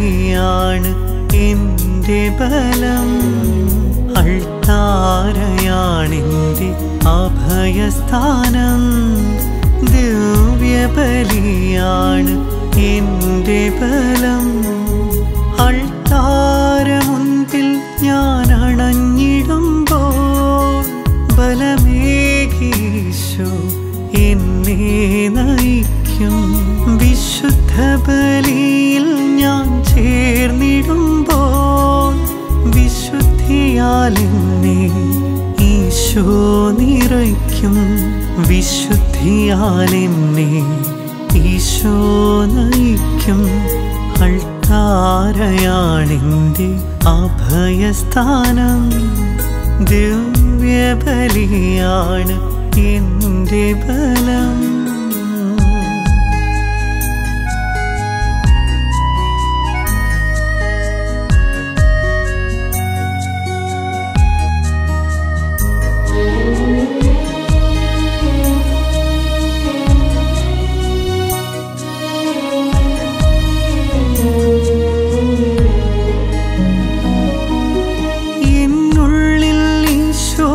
ദിവ്യബലിയാണ് എൻ്റെ ബലം അൾത്താരയാണെൻ്റെ അഭയസ്ഥാനം ദിവ്യബലിയാണ് എൻ്റെ ബലം അൾത്താരമുൻപിൽ ഞാൻ അണഞ്ഞിടുമ്പോൾ ബലമേകീശോ എന്നെ നയിക്കും വിശുദ്ധ ബലിയിൽ ഞാൻ ചേർന്നിടുമ്പോൾ വിശുദ്ധിയാൽ എന്നെ ഈശോ നിറയ്ക്കും വിശുദ്ധിയാൽ എന്നെ ഈശോ നയിക്കും അൾത്താരയാണെൻ്റെ അഭയസ്ഥാനം ദിവ്യബലിയാണ് എൻ്റെ ബലം എന്നുള്ളിൽ ഈശോ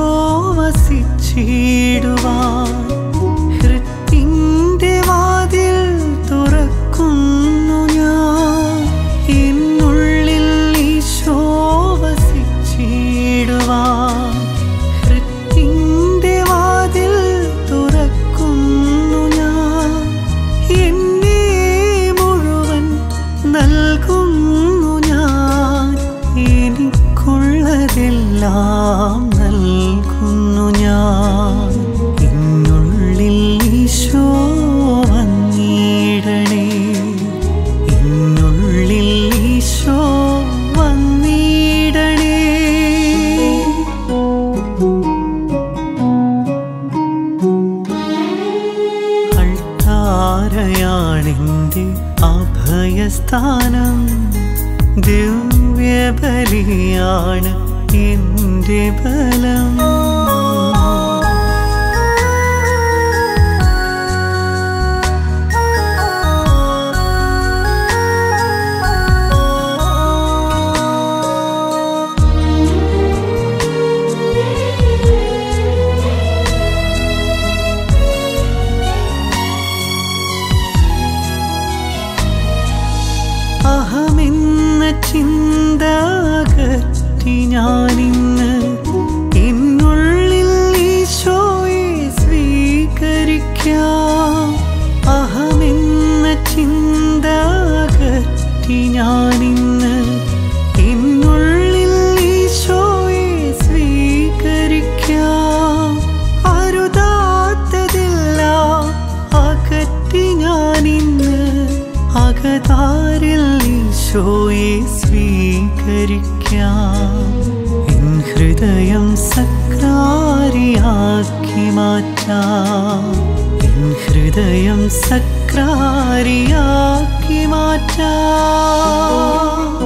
വസിച്ചിടുവാൻ ഹൃത്തിൻ്റെ വാതിൽ തുറക്കുന്നു ഞാൻ എന്നുള്ളിൽ ഈശോ വസിച്ചിടുവാൻ ഹൃത്തിൻ്റെ വാതിൽ തുറക്കുന്നു ഞാൻ എന്നെ മുഴുവൻ നൽകുന്നു ഞാൻ എനിക്കുള്ളതെല്ലാം നൽകുന്നു ഞാൻ എന്നുള്ളിൽ ഈശോ വന്നിടണേ എന്നുള്ളിൽ ഈശോ വന്നിടണേ അൾത്താരയാണെൻ്റെ അഭയസ്ഥാനം ദിവ്യബലിയാണ് എൻ്റെ ബലം അഹമെന്ന ചിന്ത അകറ്റി ഞാനിന്ന് എന്നുള്ളിൽ ഈശോയെ സ്വീകരിക്കാം അഹമെന്ന ചിന്ത അകറ്റി ഞാനിന്ന് എന്നുള്ളിൽ ഈശോയെ സ്വീകരിക്കാം അരുതാത്തതെല്ലാം അകറ്റി ഞാനിന്ന് അകതാരിൽ ഈശോയെ സ്വീകരിക്കാം എൻ ഹൃദയം സക്രാരിയാക്കി മാറ്റാം എൻ ഹൃദയം സക്രാരിയാക്കി മാറ്റാം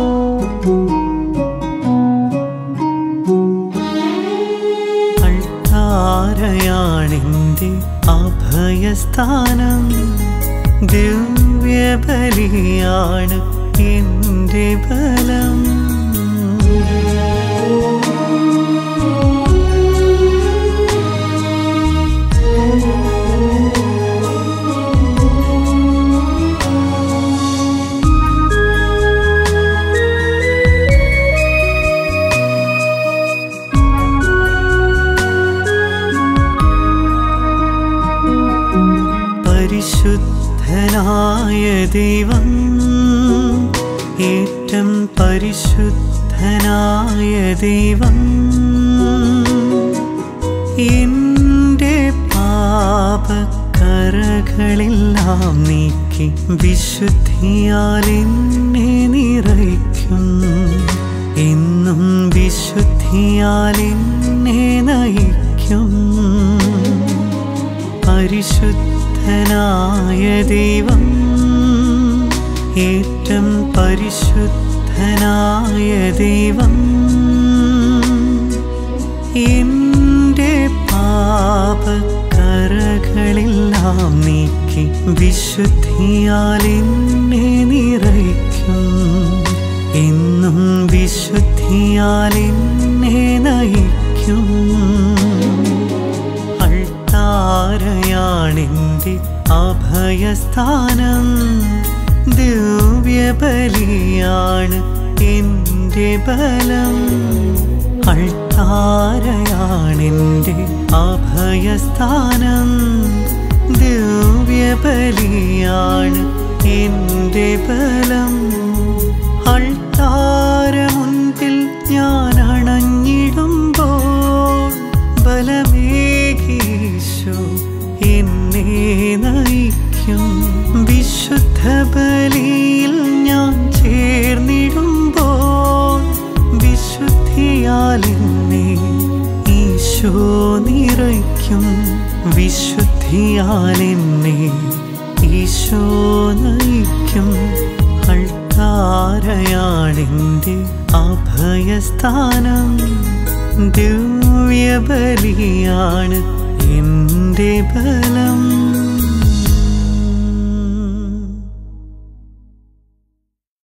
അൾത്താരയാണെൻ്റെ അഭയസ്ഥാനം ദിവ്യബലിയാണ് എൻ്റെ ബലം പരിശുദ്ധനായ ദൈവം ഏറ്റം പരിശുദ്ധനായ ദൈവം എൻ്റെ പാപക്കറകളെല്ലാം നീക്കി വിശുദ്ധിയാൽ എന്നെ നിറയ്ക്കും എന്നും വിശുദ്ധിയാൽ എന്നെ നയിക്കും പരിശുദ്ധനായ ദൈവം ഏറ്റം പരിശുദ്ധനായ ദൈവം എൻ്റെ പാപക്കറകളെല്ലാം നീക്കി വിശുദ്ധിയാൽ എന്നെ നിറയ്ക്കും വിശുദ്ധിയാൽ എന്നെ നയിക്കും അൾത്താരയാണെൻ്റെ അഭയസ്ഥാനം ദിവ്യബലിയാണ് എൻ്റെ ബലം അൾത്താരയാണെൻ്റെ അഭയസ്ഥാനം ദിവ്യബലിയാണ് എൻ്റെ ബലം അൾത്താര മുൻപിൽ ഞാൻ അണഞ്ഞിടുമ്പോൾ ബലമേകീശോ എന്നെ നയിക്കും വിശുദ്ധ ബലിയിൽ ഞാൻ ചേർന്നിടുമ്പോൾ വിശുദ്ധിയാൽ എന്നെ ഈശോ നിറയ്ക്കും വിശുദ്ധിയാൽ എന്നെ ഈശോ നയിക്കും അൾത്താരയാണെൻ്റെ അഭയസ്ഥാനം ദിവ്യബലിയാണ് എൻ്റെ ബലം